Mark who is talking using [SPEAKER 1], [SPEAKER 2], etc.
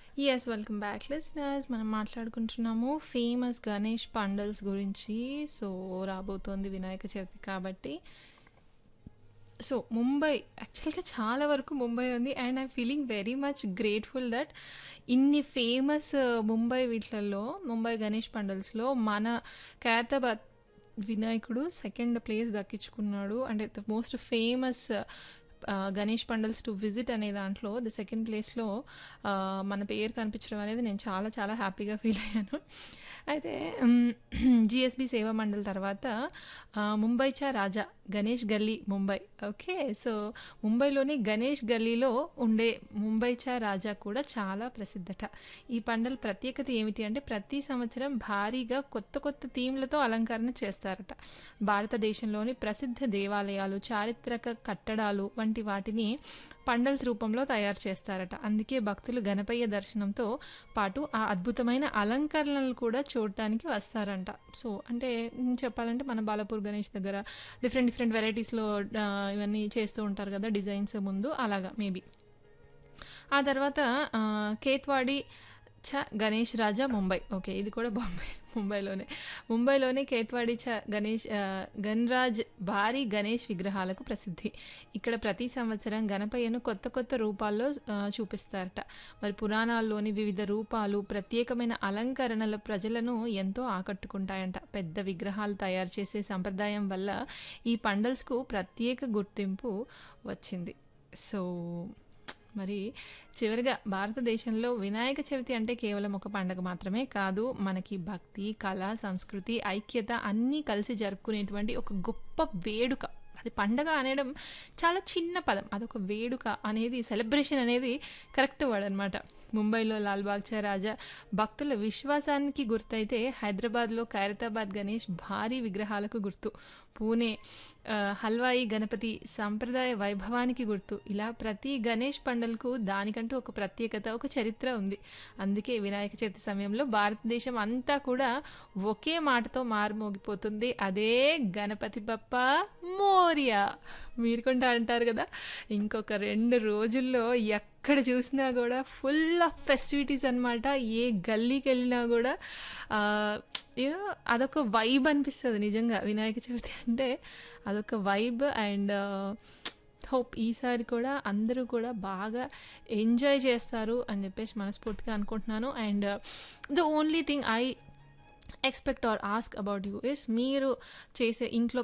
[SPEAKER 1] Yes. Welcome back listeners. మనం మాట్లాడుకుంటున్నాము famous Ganesh pandals గురించి. సో, రాబోతోంది వినాయక చవితి కాబట్టి. సో, ముంబై యాక్చువల్‌గా చాలా వరకు ముంబై ఉంది. And I feeling very much grateful that ఇన్ని ఫేమస్ ముంబై వీట్లల్లో ముంబై గణేష్ పండల్స్‌లో మన ఖైరతాబాద్ వినాయకుడు సెకండ్ ప్లేస్ దక్కించుకున్నాడు. అంటే ద మోస్ట్ ఫేమస్ ఆహ్, గణేష్ పండల్స్ టు విజిట్ అనే దాంట్లో ద సెకండ్ ప్లేస్‌లో ఆహ్, మన పేరు కనిపించడం అనేది నేను చాలా చాలా హ్యాపీగా ఫీల్ అయ్యాను. అయితే హ్మ్, జీఎస్‌బీ సేవా మండలి తర్వాత ఆహ్, ముంబైచా రాజా గణేష్ గల్లీ ముంబై. ఓకే. సో, ముంబైలోని గణేష్ గల్లీలో ఉండే ముంబైచా రాజా కూడా చాలా ప్రసిద్ధట. ఈ పండల ప్రత్యేకత ఏమిటి అంటే ప్రతి సంవత్సరం భారీగా కొత్త కొత్త థీమ్‌లతో అలంకరణ చేస్తారట. భారతదేశంలోని ప్రసిద్ధ దేవాలయాలు, చారిత్రక కట్టడాలు వంటి వాటిని పండల్స్ రూపంలో తయారు చేస్తారట. అందుకే భక్తులు గణపయ్య దర్శనంతో పాటు ఆ అద్భుతమైన అలంకరణలు కూడా చూడటానికి వస్తారంట. సో, అంటే హ్మ్, చెప్పాలంటే మన బాలాపూర్ గణేష్ దగ్గర డిఫరెంట్ డిఫరెంట్ వెరైటీస్‌లో ఆహ్, ఇవన్నీ చేస్తూ ఉంటారు కదా! డిజైన్స్ ముందు అలాగా మేబీ. ఆ తర్వాత ఆహ్, కేత్వాడి ఛ గణేష్ రాజా ముంబై. ఓకే. ఇది కూడా బాంబే ముంబైలోనే. ముంబైలోని కేత్వాడి ఛ గణేష్ ఆహ్, గణరాజ్ భారీ గణేష్ విగ్రహాలకు ప్రసిద్ధి. ఇక్కడ ప్రతి సంవత్సరం గణపయ్యను కొత్త కొత్త రూపాల్లో ఆహ్, చూపిస్తారట. మరి పురాణాల్లోని వివిధ రూపాలు, ప్రత్యేకమైన అలంకరణలు ప్రజలను ఎంతో ఆకట్టుకుంటాయంట. పెద్ద విగ్రహాలు తయారు చేసే సంప్రదాయం వల్ల ఈ పండల్స్‌కు ప్రత్యేక గుర్తింపు వచ్చింది. సో, మరి చివరగా భారతదేశంలో వినాయక చవితి అంటే కేవలం ఒక పండగ మాత్రమే కాదు. మనకి భక్తి, కళ, సంస్కృతి, ఐక్యత అన్నీ కలిసి జరుపుకునేటువంటి ఒక గొప్ప వేడుక. అది పండగ అనడం చాలా చిన్న పదం. అదొక వేడుక అనేది సెలబ్రేషన్ అనేది కరెక్ట్ వర్డ్ అనమాట. ముంబైలో లాల్‌బాగ్‌చా రాజా భక్తుల విశ్వాసానికి గుర్తయితే హైదరాబాద్‌లో ఖైరతాబాద్ గణేష్ భారీ విగ్రహాలకు గుర్తు. పూణే ఆహ్, హల్వాయి గణపతి సంప్రదాయ వైభవానికి గుర్తు. ఇలా ప్రతి గణేష్ పండల్‌కు దానికంటూ ఒక ప్రత్యేకత, ఒక చరిత్ర ఉంది. అందుకే వినాయక చవితి సమయంలో భారతదేశం అంతా కూడా ఒకే మాటతో మారుమోగిపోతుంది. అదే గణపతి బప్పా మోరియా. మీరు కూడా అంటారు కదా! ఇంకొక 2 రోజుల్లో ఎక్కడ చూసినా కూడా ఫుల్ ఆఫ్ ఫెస్టివిటీస్ అనమాట. ఏ గల్లీకెళ్ళినా కూడా ఆహ్, యూ నో అదొక వైబ్ అనిపిస్తది నిజంగా. వినాయక చవితి అంటే అదొక వైబ్ అండ్ హోప్ ఈసారి కూడా అందరూ కూడా బాగా ఎంజాయ్ చేస్తారు అని చెప్పేసి మనస్ఫూర్తిగా అనుకుంటున్నాను. And the only thing I expect or ask about you is మీరు చేసే ఇంట్లో